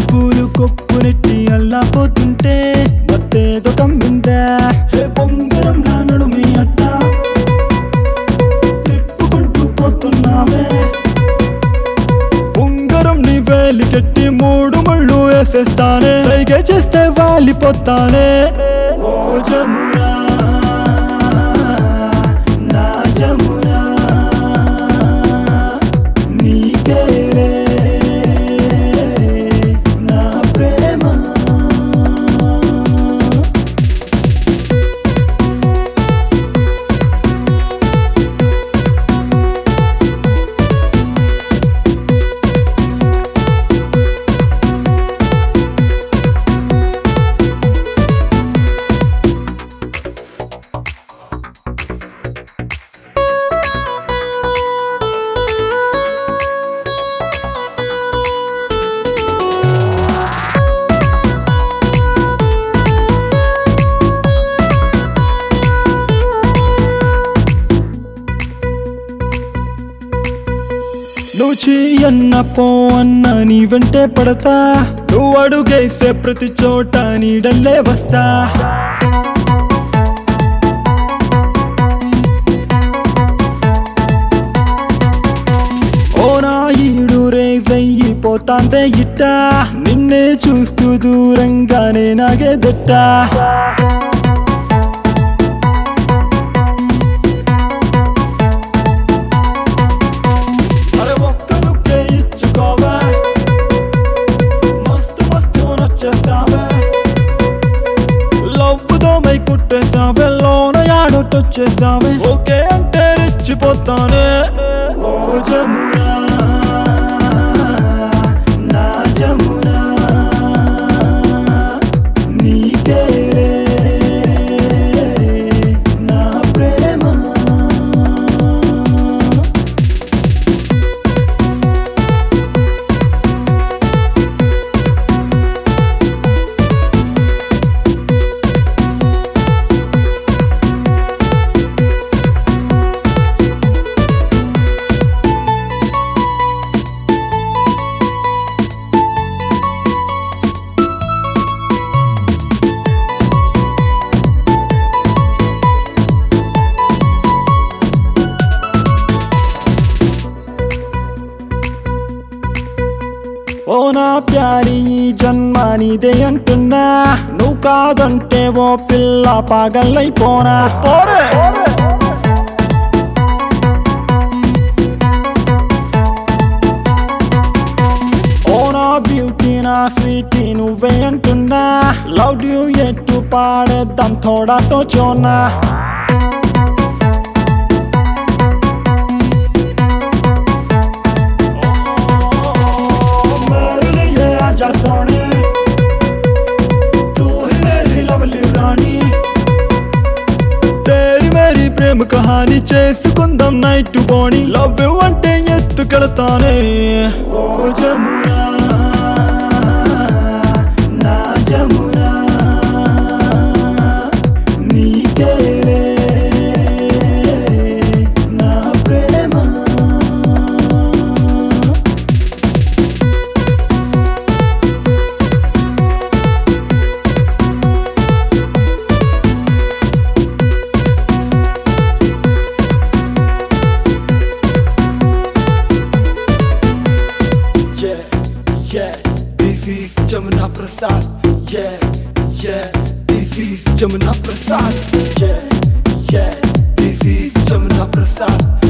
పూలు కొప్పునెట్టి అల్లా పోతుంటే మత్తేదో కమ్మిందా హే బొంగరం నా నడుమి అట్ట తిప్పుకుంటూ పోతున్నావే ఉంగరం నీ వేలి కట్టి మూడు మళ్ళు వేసేస్తానే సైగ చేస్తే వాలిపోతానే ఓ జమునా నా జమునా నీకేలే నా ప్రేమ నువ్వు చెయ్యన్న పో అన్న నీ వెంటే పడతా నువ్వు అడుగేస్తే ప్రతి చోట నీడల్లే వస్తా ఓ నా ఈడు రేజయ్యి పోతాందే ఇట్ట నిన్నే చూస్తూ దూరంగానే నాగే దట్టా అరే ఒక్క లుక్కే ఇచ్చుకోవా మస్తు మస్తు నచ్చేస్తావే లవ్వుతో మై కుట్టేస్తావే లోన యాడొట్టొచ్చేస్తావే ఓకే అంటే రెచ్చిపోతానే ఓ జమునా నా జమునా నీకేలే నా ప్రేమ ఓ నా ప్యారి ఈ జన్మ నీదే అంటున్నా నువ్వు కాదంటే ఓ పిల్ల పాగల్లైపోనా పోరే ఓ నా బ్యూటీ నా స్వీటీ నువ్వే అంటున్నా లవ్ యూ ఎట్టు పాడేద్దాం థోడా సోచోనా मेरे लिए आजा सोने तू ही मेरी लवली रानी తేరి మేరీ ప్రేమ కహాని చేసుకుందాం నైట్ బోని లవ్ అంటే ఎత్తుకెళతానే ఓ జమునా నా జమునా నీకేలే నా ప్రేమ Yeah, yeah, this is Jamuna Prasad. Yeah, yeah, this is Jamuna Prasad. Yeah, yeah, this is Jamuna Prasad.